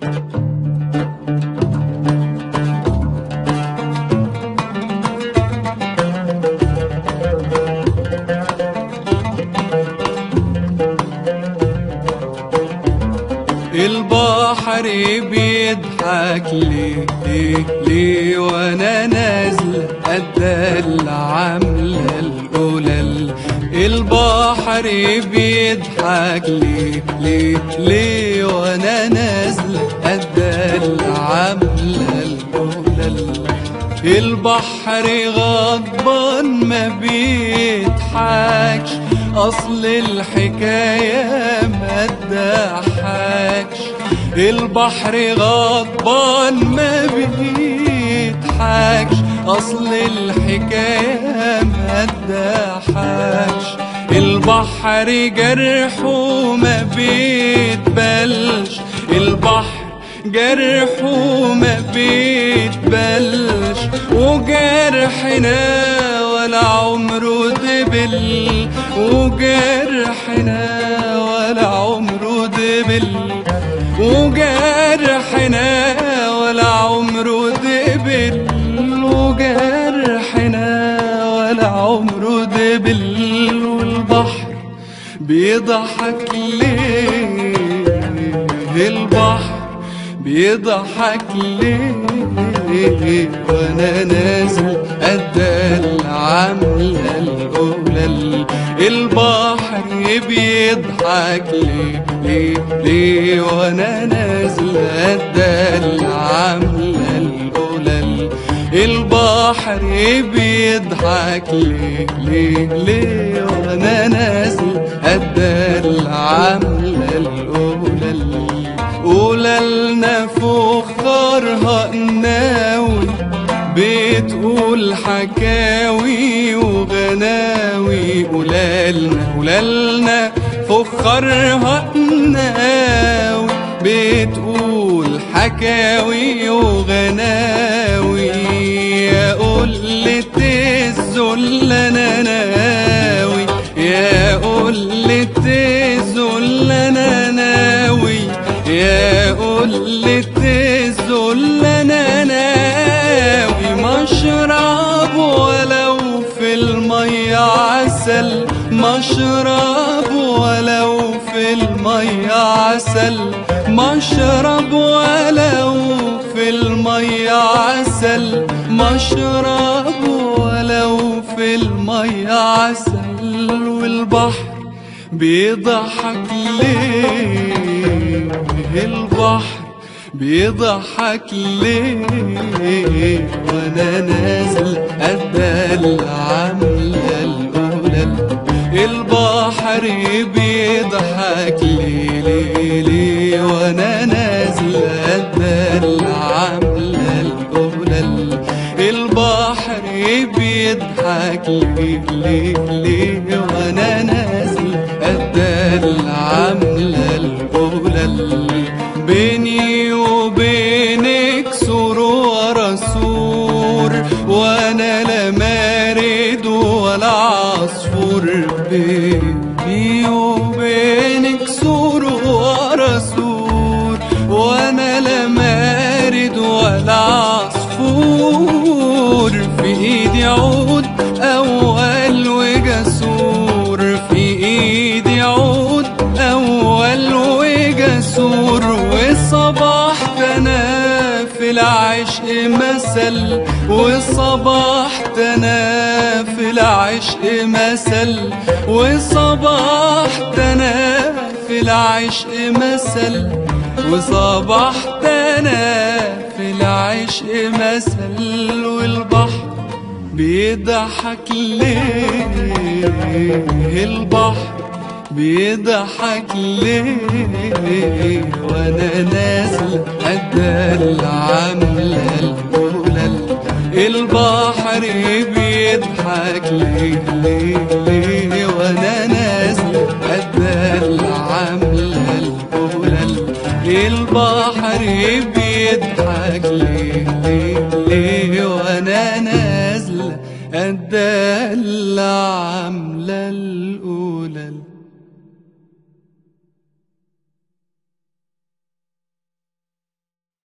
البحر بيضحك ليه ليه ليه وانا نازل قد العملة القلل البحر بيضحك ليه ليه ليه وانا نازل قد العملة القلل البحر غضبان ما بيضحكش اصل الحكاية ما تضحكش البحر غضبان ما بيضحكش اصل الحكاية ما تضحكش البحر جرحه ما بيتبلش البحر جرحه ما بيتبلش وجرحنا ولا عمره دبل وجرحنا ولا عمره دبل وجرحنا ولا عمره دبل وجرحنا ولا عمره دبل والبحر بيضحك ليه البحر بيضحك ليه وانا نازل قد العملة الأولى البحر بيضحك ليه ليه ليه وانا نازل قد العملة الأولى البحر بيضحك ليه ليه ليه وانا نازل قد العملة الأولى قولالنا فخارها قناوي بتقول حكاوي وغناوي قولالنا قولالنا فخارها قناوي بتقول حكاوي وغناوي يا قلة الذل انا ناوي يا قلة الذل انا ناوي يا قلة الذل انا ناوي مشرب ولو في المية عسل مشرب ولو في المية عسل مشرب ولو في المية عسل مشرب ولو في المية عسل والبحر بيضحك ليه البحر بيضحك ليه وانا نازل قد العملة الأولى البحر بيضحك ليه ليه ليه وانا نازل قد العملة الأولى البحر بيضحك ليه ليه ليه وانا نازل قد العملة الأولى بيني وبينك سور ورا سور وانا لا مارد ولا عصفور بيني وبينك سور ورا سور وانا لا مارد ولا عصفور في ايدي عود اول وجسور في ايدي عود اول وجسور وصباحت انا في العشق مثل وصباحت انا في العشق مثل وصباحت انا في العشق مثل وصبحت انا في العشق مثل والبحر بيضحك ليه البحر بيضحك ليه وانا نازل قد العملة الأولى البحر بيضحك ليه ليه ليه وانا نازل قد العملة الأولى البحر بيضحك ليه ليه ليه وانا نازل قد العملة الأولى